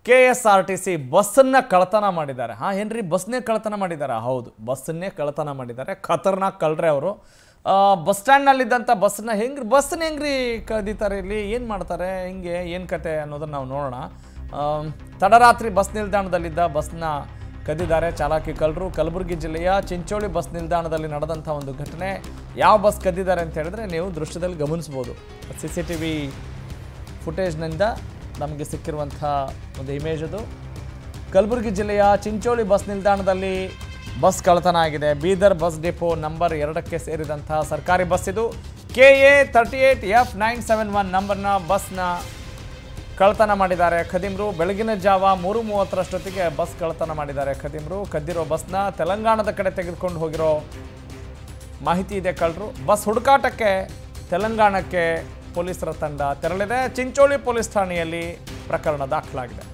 K S R T C ಬಸ್ಸನ್ನ ಕಳ್ತನ ಮಾಡಿದ್ದಾರೆ ಹಾಂ ಏನ್ರಿ ಬಸ್ನೇ ಕಳ್ತನ ಮಾಡಿದ್ದಾರೆ ಹೌದು ಬಸ್ಸನ್ನೇ ಕಳ್ತನ ಮಾಡಿದ್ದಾರೆ ಖತರ್ನಾಕ್ ಕಳ್ರೆ ಅವರು ಬಸ್ ಸ್ಟ್ಯಾಂಡ್ನಲ್ಲಿದ್ದಂಥ ಬಸ್ನ ಹೆಂಗ್ರಿ ಬಸ್ನ ಹೆಂಗ್ರಿ ಕದೀತಾರೆ ಇಲ್ಲಿ ಏನು ಮಾಡ್ತಾರೆ ಹಿಂಗೆ ಏನು ಕತೆ ಅನ್ನೋದನ್ನ ನಾವು ನೋಡೋಣ ಆಮ್, ತಡರಾತ್ರಿ ಬಸ್ ನಿಲ್ದಾಣದಲ್ಲಿದ್ದ ಬಸ್ನ ಕದ್ದಿದ್ದಾರೆ ಚಾಲಕಿ ಕಳ್ಳರು ಕಲಬುರಗಿ ಜಿಲ್ಲೆಯ ಚಿಂಚೋಳಿ ಬಸ್ ನಿಲ್ದಾಣದಲ್ಲಿ ನಡೆದಂಥ ಒಂದು ಘಟನೆ ಯಾವ ಬಸ್ ಕದ್ದಿದ್ದಾರೆ ಅಂತ ಹೇಳಿದ್ರೆ ನೀವು ದೃಶ್ಯದಲ್ಲಿ ಗಮನಿಸ್ಬೋದು ಸಿ ಸಿ ಟಿ ವಿ ಫುಟೇಜ್ನಿಂದ ನಮಗೆ ಸಿಕ್ಕಿರುವಂಥ ಒಂದು ಇಮೇಜ್ ಅದು ಕಲಬುರಗಿ ಜಿಲ್ಲೆಯ ಚಿಂಚೋಳಿ ಬಸ್ ನಿಲ್ದಾಣದಲ್ಲಿ ಬಸ್ ಕಳ್ಳತನ ಆಗಿದೆ ಬೀದರ್ ಬಸ್ ಡಿಪೋ ನಂಬರ್ ಎರಡಕ್ಕೆ ಸೇರಿದಂಥ ಸರ್ಕಾರಿ ಬಸ್ ಇದು K A thirty eight F nine seven one ನಂಬರ್ನ ಬಸ್ನ ಕಳ್ತನ ಮಾಡಿದ್ದಾರೆ ಖದೀಮ್ರು ಬೆಳಗಿನ ಜಾವ ಮೂರು ಮೂವತ್ತರಷ್ಟೊತ್ತಿಗೆ ಬಸ್ ಕಳ್ತನ ಮಾಡಿದ್ದಾರೆ ಖದೀಮ್ರು ಕದ್ದಿರೋ ಬಸ್ನ ತೆಲಂಗಾಣದ ಕಡೆ ತೆಗೆದುಕೊಂಡು ಹೋಗಿರೋ ಮಾಹಿತಿ ಇದೆ ಕಳ್ಳರು ಬಸ್ ಹುಡುಕಾಟಕ್ಕೆ ತೆಲಂಗಾಣಕ್ಕೆ ಪೊಲೀಸರ ತಂಡ ತೆರಳಿದೆ ಚಿಂಚೋಳಿ ಪೊಲೀಸ್ ಠಾಣೆಯಲ್ಲಿ ಪ್ರಕರಣ ದಾಖಲಾಗಿದೆ